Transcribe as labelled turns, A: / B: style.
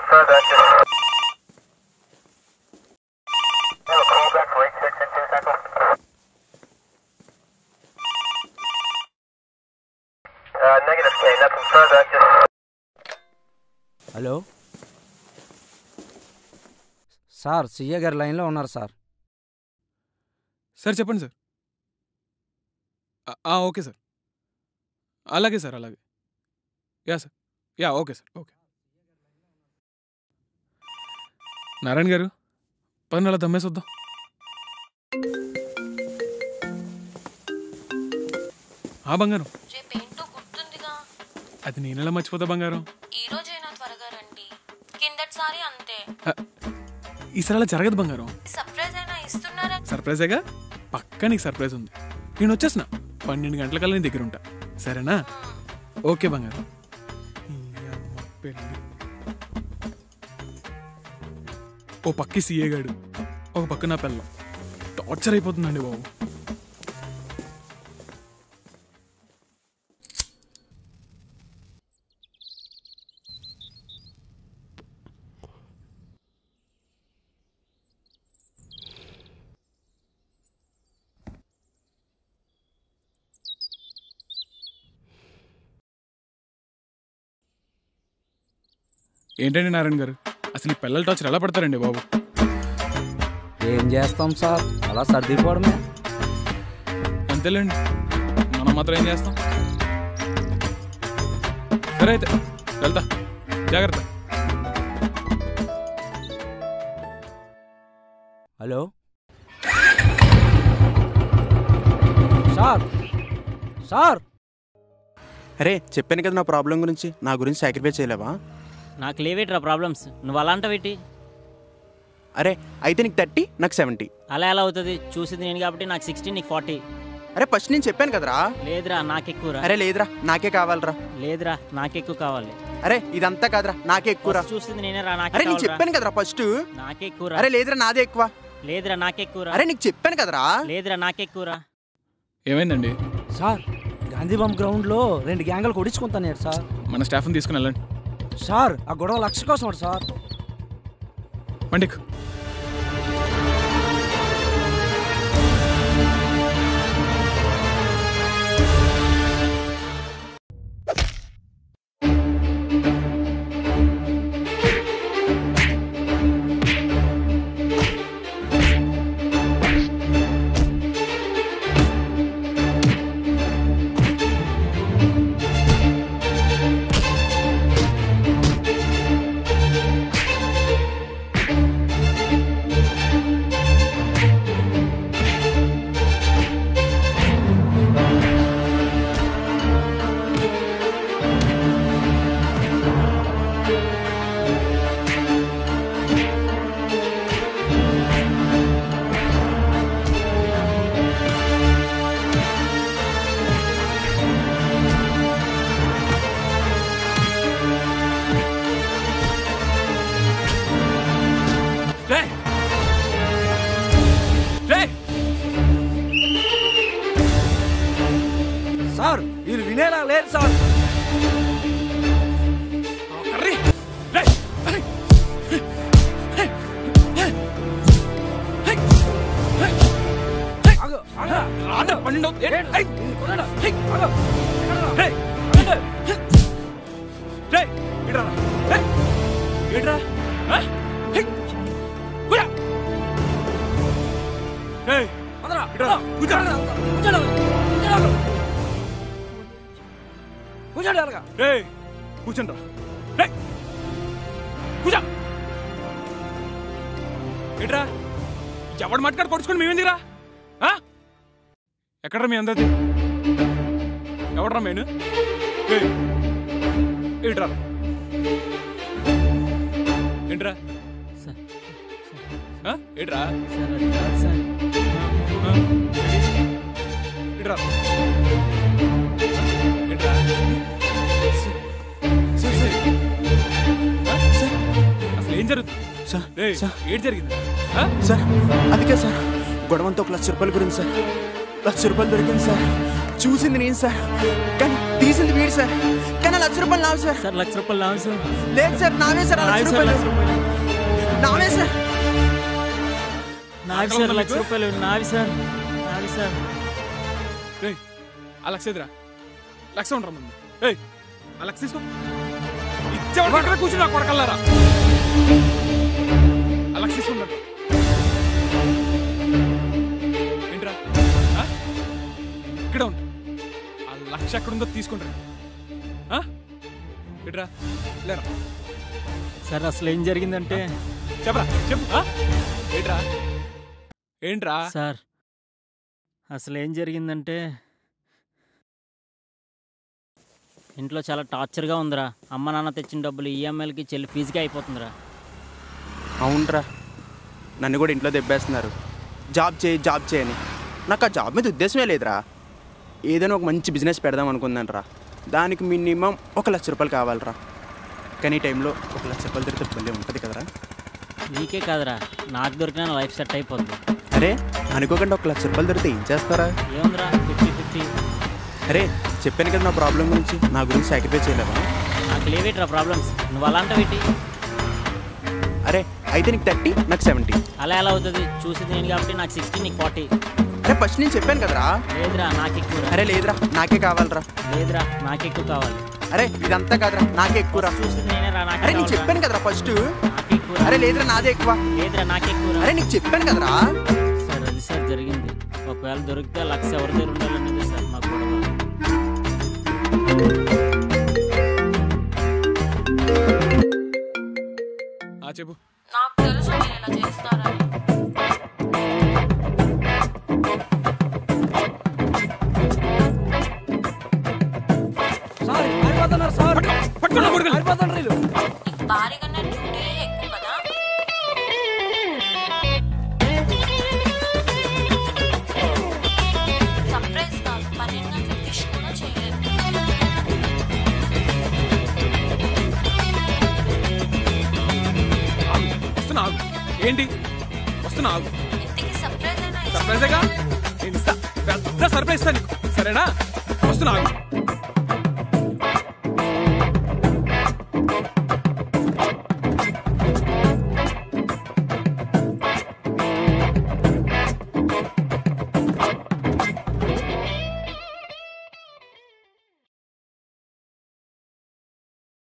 A: further. Just... Yeah, call back for 86 and 2 cycle. Uh, negative K, nothing further. Just
B: hello sir CA గారు లైన్లో ఉన్నారు sir
C: sir చెప్పండి sir ఆ- ఆ, okay sir అలాగే sir అలాగే yeah sir yeah okay sir okay Narayana గారు పని అలా దమ్మేసి వద్దాం ఆ బంగారం
D: రేపేంటో గుర్తుందిగా
C: అది నేనెలా మర్చిపోతా బంగారం
D: ఈ రోజైనా త్వరగా రండి కిందటిసారి అంతే
C: ఈసారి అలా జరగదు బంగారం
D: సర్ప్రైజ్ అయినా ఇస్తున్నారా
C: సర్ప్రైజేగా పక్కా నీకు సర్ప్రైజ్ ఉంది నేను వచ్చేసిన పన్నెండు గంటలకల్లా నీ దగ్గర ఉంటా సరేనా ఓకే బంగారం ఈ అమ్మ పెళ్ళి. ఓ పక్కి సీఏ గాడు ఒక పక్క నా పిల్లం టార్చర్ అయిపోతుందండి బాబు ఏంటండి నారాయణ గారు అసలు ఈ పిల్లల టార్చర్ ఎలా పడతారండి బాబు
B: ఏం చేస్తాం సార్ అలా సర్దిపోవడమే
C: అంతేలేండి మనం మాత్రం ఏం చేస్తాం సరే అయితే వెళ్తా జాగ్రత్త
B: హలో సార్ సార్
E: అరే చెప్పాను కదా నా ప్రాబ్లం గురించి నా గురించి సాక్రిఫై చేయలేవా
F: నాకు లేవేట్రా ప్రాబ్లమ్స్ నువ్వు అలా అంటావేటి
E: అరే అయితే నీకు థర్టీ నాకు సెవెంటీ
F: అలా ఎలా అవుతుంది చూసింది నేను కాబట్టి నాకు సిక్స్టీ నీకు ఫార్టీ
E: అరే ఫస్ట్ నేను చెప్పాను కదరా
F: లేదురా నాకు ఎక్కువరా
E: అరే లేదురా నాకే కావాలరా
F: లేదురా నాకు ఎక్కువ కావాలి
E: అరే ఇదంతా కాదురా నాకే ఎక్కువరా
F: First చూసింది నేనే రా నాకే
E: అరే నేను
F: కావాలిరా.
E: చెప్పాను కదరా ఫస్ట్
F: నాకే ఎక్కువరా
E: అరే లేదురా నాదే ఎక్కువ
F: లేదురా నాకు ఎక్కువరా
E: అరే నీకు చెప్పాను కదరా
F: లేదురా నాకు ఎక్కువరా
C: ఏమైందండి
B: సార్ గాంధీబామ్ గ్రౌండ్లో రెండు గ్యాంగులు కొడించుకుంటాను సార్
C: మన స్టాఫ్ని తీసుకుని వెళ్ళండి
B: సార్ ఆ గొడవ లక్ష కోసం సార్
C: పండిక్ రేయ్! రేయ్!
B: సార్ మీరు వినేలా లేదు సార్
C: కర్రీ! రేయ్! రేయ్! రేయ్! రేయ్! రేయ్! రేయ్!
B: ఆగు, ఆగు.
C: ఆర్డర్ పన్నెండు అవుతుంది. ఏంటి? రేయ్!
B: కొనడా?
C: రేయ్!
B: ఆగు.
C: రేయ్! రేయ్! ఇటురా. రేయ్! ఇటురా. ఆ? రేయ్! కూర్చో. రేయ్!
B: వదరా.
C: ఇటురా. కూర్చో.
B: కూర్చోండి. కూర్చోండి. కూర్చోండి అలాగా
C: రేయ్! కూర్చోండి రా. రేయ్! కూర్చో. ఇటురా. ఎవడు మట్టుకాడు పొడుచుకొని మేమేందిరా ఆ? ఎక్కడ్రా మీ అందరిది ఎవడ్రా మేను ఏయ్, ఇట్రా ఏంట్రా
F: సార్,
C: ఆ? ఏంట్రా
F: సార్, అది కాదు సార్.
C: ఆ? ఇట్రా ఏంట్రా ఆ? అసలు ఏం జరుగుతుంది
E: సార్
C: రేయ్,
E: సార్
C: ఏం జరిగింది ఆ?
E: సార్ అందుకే సార్ గొడవంతో ఒక లక్ష రూపాయల గురించి సార్ లక్ష రూపాయలు దొరికింది సార్ చూసింది నేను సార్ కానీ తీసింది వీడు సార్ కానీ లక్ష రూపాయలు నావి సార్
F: సార్ లక్ష రూపాయలు నావి సార్
E: లేదు సార్ నావే సార్ ఆ
F: నావి
E: లక్ష
F: సార్
E: రూపాయలు
F: లక్ష రూపాయలు
E: నావే సార్
F: నావి సార్ లక్ష రూపాయలు నావి సార్ నావి సార్
C: రే ఆ లక్ష ఎదురా లక్ష ఉండరా ముందు ఏయ్ ఆ లక్ష తీసుకో ఇచ్చేవాడు ఇక్కడ కూర్చుని కొడకల్లారా ఆ లక్ష తీసుకుంటాడు ఏంట్రా ఆ? ఇక్కడ ఉండు ఆ లక్ష ఎక్కడుందో తీసుకుంటారు ఏంట్రా లేరా
F: సార్ అసలు ఏం జరిగిందంటే
C: చెప్పరా చెప్పు ఆ? ఏంట్రా ఏంట్రా
F: సార్ అసలు ఏం జరిగిందంటే ఇంట్లో చాలా టార్చర్గా ఉందిరా అమ్మ నాన్న తెచ్చిన డబ్బులు ఈఎంఐలకి చెల్లి ఫీజుకి అయిపోతుందిరా
E: అవునరా నన్ను కూడా ఇంట్లో దెబ్బేస్తున్నారు జాబ్ చేయి జాబ్ చేయని నాకు ఆ జాబ్ మీద ఉద్దేశమే లేదురా ఏదైనా ఒక మంచి బిజినెస్ పెడదాం అనుకుందానరా దానికి మినిమం ఒక లక్ష రూపాయలు కావాలరా కానీ ఈ టైంలో ఒక లక్ష రూపాయలు దొరికితే భలే ఉంటుంది కదరా
F: నీకే కాదురా నాకు దొరికిన నా లైఫ్ సెట్ అయిపోద్ది
E: అరే అనుకోకుండా ఒక లక్ష రూపాయలు దొరికితే ఏం చేస్తారా
F: ఏముందిరా ఫిఫ్టీ ఫిఫ్టీ
E: అరే చెప్పాను కదా నా ప్రాబ్లం గురించి నా గురించి సాక్రిఫైస్ చేయలేవా
F: నాకు లేవేట్రా ప్రాబ్లమ్స్ నువ్వు అలాంటివేటి
E: అరే అయితే నీకు థర్టీ నాకు సెవెంటీ
F: అలా ఎలా అవుతుంది చూసింది నేను కాబట్టి నాకు సిక్స్టీ నీకు ఫార్టీ
E: అరే ఫస్ట్ నేను చెప్పాను కదరా
F: లేదురా నాకు ఎక్కువరా
E: అరే లేదురా నాకే కావాలరా
F: లేదురా నాకు ఎక్కువ కావాలి
E: అరే ఇదంతా కాదురా నాకే ఎక్కువరా
F: చూసింది నేనే రా నాకు
E: అరే నీకు చెప్పాను కదరా ఫస్ట్
F: నాకు ఎక్కువ
E: అరే లేదురా నాదే ఎక్కువ
F: లేదురా నాకు ఎక్కువ
E: అరే నీకు చెప్పాను కదరా
F: సార్ అది సార్ జరిగింది ఒకవేళ దొరికితే లక్ష ఎవరి దగ్గర ఉండాలనేది సార్ మాకు గొడవ
C: ఆ చెప్పు
D: నాకు తెలుసు మీరు ఇలా చేస్తారని
B: సార్ ఆరిపోతున్నారు సార్
C: పట్టుకోండి కొడుకులు.
B: ఆరిపోతున్నారు వీళ్ళు.
D: నీకు భారీగానే డ్యూటీ ఎక్కువ కదా సర్ప్రైజ్ కాదు పన్నెండు గంటల డిష్ కూడా చేయలేదు
C: ఆగు. వస్తున్నా ఆగు ఏంటి వస్తున్నా ఆగు
D: ఇంటికి సర్ప్రైజ్ అయినా ఇస్తా.
C: సర్ప్రైజేగా నేను ఇస్తా పెద్ద సర్ప్రైజ్ ఇస్తా నీకు సరేనా వస్తున్నా ఆగు